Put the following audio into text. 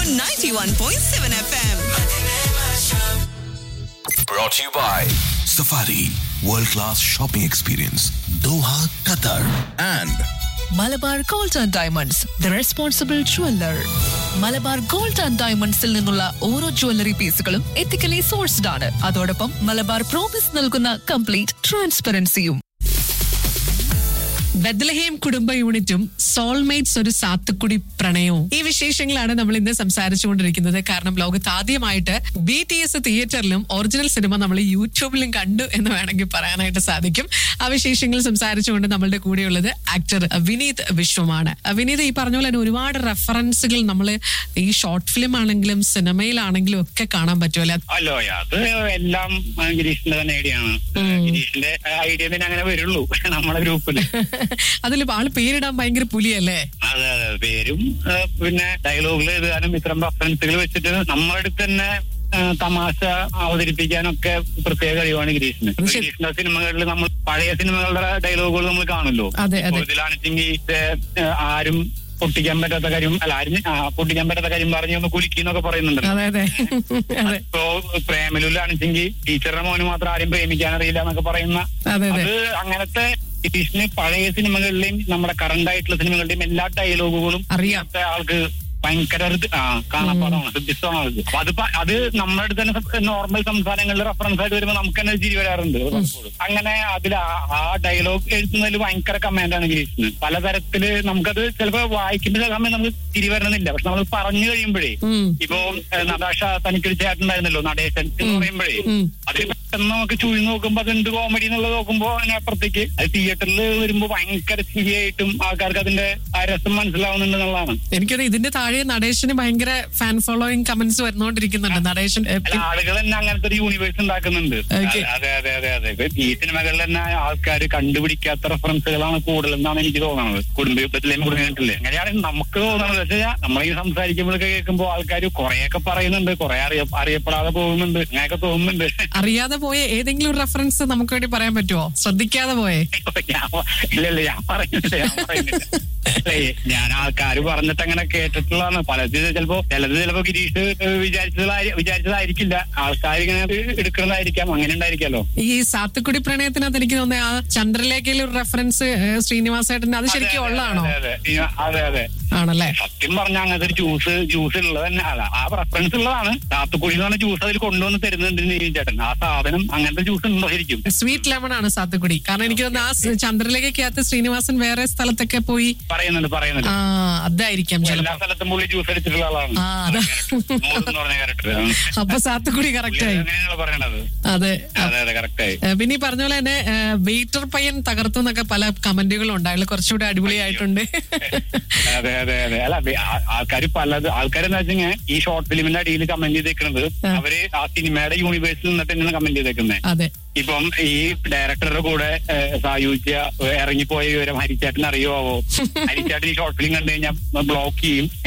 on 91.7 FM. Brought to you by Safari World Class Shopping Experience Doha, Qatar and Malabar gold and diamonds the responsible jeweller Malabar gold and ഡയമണ്ട്സിൽ നിന്നുള്ള ഓരോ jewellery പീസുകളും ethically sourced ആണ് അതോടൊപ്പം Malabar promise നൽകുന്ന complete ട്രാൻസ്പെറൻസിയും Bethlehem കുടുംബ യൂണിറ്റും സോൾമേറ്റ്സ് ഒരു സാത്തുക്കുടി പ്രണയവും ഈ വിശേഷങ്ങളാണ് നമ്മൾ ഇന്ന് സംസാരിച്ചുകൊണ്ടിരിക്കുന്നത് കാരണം ലോകത്ത് ആദ്യമായിട്ട് ബി ടി എസ് തിയേറ്ററിലും ഒറിജിനൽ സിനിമ നമ്മൾ യൂട്യൂബിലും കണ്ടു എന്ന് വേണമെങ്കിൽ പറയാനായിട്ട് സാധിക്കും ആ വിശേഷങ്ങൾ സംസാരിച്ചുകൊണ്ട് നമ്മളുടെ കൂടെയുള്ളത് ആക്ടർ വിനീത് വിശ്വമാണ് വിനീത് ഈ പറഞ്ഞ പോലെ തന്നെ ഒരുപാട് റെഫറൻസുകൾ നമ്മൾ ഈ ഷോർട്ട് ഫിലിം ആണെങ്കിലും സിനിമയിലാണെങ്കിലും ഒക്കെ കാണാൻ പറ്റുമല്ലോ അല്ലോ അത് എല്ലാം ആ, ഗിരീഷിന്റെ തന്നെ ഐഡിയ ആണ് ഗിരീഷിന്റെ ഐഡിയ തന്നെ അങ്ങനെ വരുള്ളൂ നമ്മുടെ ഗ്രൂപ്പിൽ അതിൽ ആള് പേരിടാൻ ഭയങ്കര പുലിയല്ലേ അതെ അതെ പേരും ആ, പിന്നെ ഡയലോഗിൽ എഴുതാനും ഇത്തരം റെഫറൻസുകൾ വെച്ചിട്ട് നമ്മുടെ അടുത്ത് തന്നെ ആ, തമാശ അവതരിപ്പിക്കാനൊക്കെ പ്രത്യേക കഴിവാണ് ഗിരീഷിന് അത് ശരി. ഗിരീഷിന്റെ സിനിമകളിൽ നമ്മൾ പഴയ സിനിമകളുടെ ഡയലോഗുകൾ നമ്മൾ കാണുമല്ലോ അതെ, അതെ. ഇതിലാണെങ്കിൽ ആരും പൊട്ടിക്കാൻ പറ്റാത്ത കാര്യം അല്ല ആരും ആ, പൊട്ടിക്കാൻ പറ്റാത്ത കാര്യം പറഞ്ഞ് ഒന്ന് കുലുക്കി എന്നൊക്കെ പറയുന്നുണ്ടല്ലോ അതെ അതെ അതെ ഇപ്പോ പ്രേമലുലാണെച്ചെങ്കിൽ ടീച്ചറുടെ മോന് മാത്രം ആരും പ്രേമിക്കാൻ അറിയില്ല എന്നൊക്കെ പറയുന്ന അതെ അതെ അത് അങ്ങനത്തെ ടീച്ചറിന് പഴയ സിനിമകളിലെയും നമ്മുടെ കറണ്ട് ആയിട്ടുള്ള സിനിമകളുടെയും എല്ലാ ഡയലോഗുകളും അറിയാം. ഇന്നത്തെ ആൾക്ക് ഭയങ്കര ഒരു ഇത് ആ കാണാപ്പാടമാണ് ഹൃദ്യസ്ഥമാണ് അത് അപ്പൊ അത് പ- അത് നമ്മുടെ അടുത്ത് തന്നെ നോർമൽ സംസാരങ്ങളിൽ റെഫറൻസ് ആയിട്ട് വരുമ്പോൾ നമുക്ക് തന്നെ ചിരി വരാറുണ്ട് പലപ്പോഴും. അങ്ങനെ അതിൽ ആ- ആ ഡയലോഗ് എഴുതുന്നതിൽ ഭയങ്കര കമാൻഡാണ് ഗിരീഷിന് പലതരത്തില് നമുക്കത് ചിലപ്പോ വായിക്കുന്ന സമയം നമുക്ക് ചിരി വരണമെന്നില്ല പക്ഷെ നമ്മൾ പറഞ്ഞു കഴിയുമ്പോഴേ ഉം. ഇപ്പോ ഏഹ്, നടാഷ തനിക്കൊരു ചേട്ടനുണ്ടായിരുന്നല്ലോ നടേശൻ എന്ന് പറയുമ്പോഴേ ഉം. അതിൽ പെട്ടെന്ന് നമുക്ക് ചുഴി നോക്കുമ്പോ അത് എന്ത് കോമഡി എന്നുള്ളത് നോക്കുമ്പോ അതിനപ്പുറത്തേക്ക് അത് തിയേറ്ററിൽ വരുമ്പോ ഭയങ്കര ചിരിയായിട്ടും ആൾക്കാർക്ക് അതിന്റെ ആ രസം മനസ്സിലാവുന്നുണ്ട് എന്നുള്ളതാണ് എനിക്കത് ഇതിന്റെ താഴെ നടേശന് ഭയങ്കര ഫാൻ ഫോളോയിങ് കമന്റ്സ് വരുന്നോണ്ടിരിക്കുന്നുണ്ട് നടേശൻ ഏ, അല്ല ആളുകൾ തന്നെ അങ്ങനത്തെ ഒരു യൂണിവേഴ്സ് ഉണ്ടാക്കുന്നുണ്ട് Okay. അതെ അതെ അതെ അതെ ഇപ്പൊ ഈ സിനിമകളിൽ തന്നെ ആൾക്കാർ കണ്ടുപിടിക്കാത്ത റെഫറൻസുകളാണ് കൂടുതലെന്നാണ് എനിക്ക് തോന്നുന്നത് കുടുംബ യുദ്ധത്തിലേയും കുടുംബത്തില്ലേ അങ്ങനെയാണ് നമുക്ക് തോന്നുന്നത് പക്ഷേ നമ്മൾ ഈ സംസാരിക്കുമ്പോഴൊക്കെ കേൾക്കുമ്പോൾ ആൾക്കാർ കുറെയൊക്കെ പറയുന്നുണ്ട് കുറെ അറിയ അറിയപ്പെടാതെ പോകുന്നുണ്ട് അങ്ങനെയൊക്കെ തോന്നുന്നുണ്ട് അറിയാതെ പോയ ഏതെങ്കിലും ഒരു റെഫറൻസ് നമുക്ക് വേണ്ടി പറയാൻ പറ്റുമോ ശ്രദ്ധിക്കാതെ പോയേ ഞാൻ പ- ഇല്ല ഇല്ല ഞാൻ പറയുന്നില്ല ഞാൻ പറയുന്നില്ല അല്ലേ, ഞാൻ ആൾക്കാർ പറഞ്ഞിട്ട് അങ്ങനെ കേട്ടിട്ടുള്ളതാണ് പലത് ചിലപ്പോ ചിലത് ചിലപ്പോ ഗിരീഷ് വിചാരിച്ചതായി വിചാരിച്ചതായിരിക്കില്ല ആൾക്കാർ ഇങ്ങനെ എടുക്കുന്നതായിരിക്കാം അങ്ങനെ ഉണ്ടായിരിക്കാലോ ഈ സാത്തുക്കുടി പ്രണയത്തിനകത്ത് എനിക്ക് തോന്നുന്നത് ആ ചന്ദ്രലേഖയിൽ ഒരു റെഫറൻസ് ശ്രീനിവാസേട്ടൻ അത് ശരിക്കും ഉള്ളതാണോ അതെ അതെ ഈ- അതെ അതെ ആണല്ലേ സത്യം പറഞ്ഞ അങ്ങനത്തെ ഒരു ജ്യൂസ് ജ്യൂസ് ഉള്ളത് തന്നെ അല്ല ആ റെഫറൻസ് ഉള്ളതാണ് താത്തുക്കുഴി എന്ന് പറഞ്ഞ ജ്യൂസ് അതിൽ കൊണ്ടുവന്ന് തരുന്നുണ്ട് നീലി ചേട്ടൻ ആ സാധനം അങ്ങനത്തെ ജ്യൂസ് ഉണ്ടോ ശരിക്കും സ്വീറ്റ് ലെമൺ ആണ് സാത്തുക്കുടി കാരണം എനിക്ക് തോന്നുന്നു ആ സ് ചന്ദ്രലേഖയ്ക്കകത്ത് ശ്രീനിവാസൻ വേറെ സ്ഥലത്തൊക്കെ പോയി പറയുന്നുണ്ട് പറയുന്നുണ്ട് ആ അതായിരിക്കാം എല്ലാ ചിലപ്പോ സ്ഥലത്തും പുള്ളി ജ്യൂസ് അടിച്ചിട്ടുള്ള ആളാണ് ആ, അതാ. നൂറ് എന്ന് പറഞ്ഞ ക്യാരക്ടർ അപ്പൊ സാത്തുക്കുടി കറക്റ്റ് ആയി അങ്ങനെയാണ് പറയണത് അതെ അതെ അതെ കറക്റ്റ് ആയി ഏ, പിന്നെ ഈ പറഞ്ഞ പോലെ തന്നെ വെയിറ്റർ പയ്യൻ തകർത്തു എന്നൊക്കെ പല കമന്റുകളും ഉണ്ട് അയാൾ കുറച്ചുകൂടി അടിപൊളിയായിട്ടുണ്ട് അതെ അതെ അതെ അല്ല ആൾക്കാർ പലത് ആൾക്കാരെന്താ വെച്ചാൽ ഈ ഷോർട്ട് ഫിലിമിന്റെ അടിയിൽ കമന്റ് ചെയ്തേക്കുന്നത് ആ. അവര് ആ സിനിമയുടെ യൂണിവേഴ്സിൽ നിന്നിട്ട് തന്നെയാണ് കമന്റ് ചെയ്തേക്കുന്നത് അതെ ഇപ്പം ഈ ഡയറക്ടറുടെ കൂടെ ഏഹ്, സായുജ്യ ഇറങ്ങിപ്പോയ വിവരം ഹരിച്ചേട്ടൻ അറിയുമോ ഹരിച്ചേട്ടൻ ഈ ഷോർട്ട് ഫിലിം കണ്ടു കഴിഞ്ഞാൽ ബ്ലോക്ക് ചെയ്യും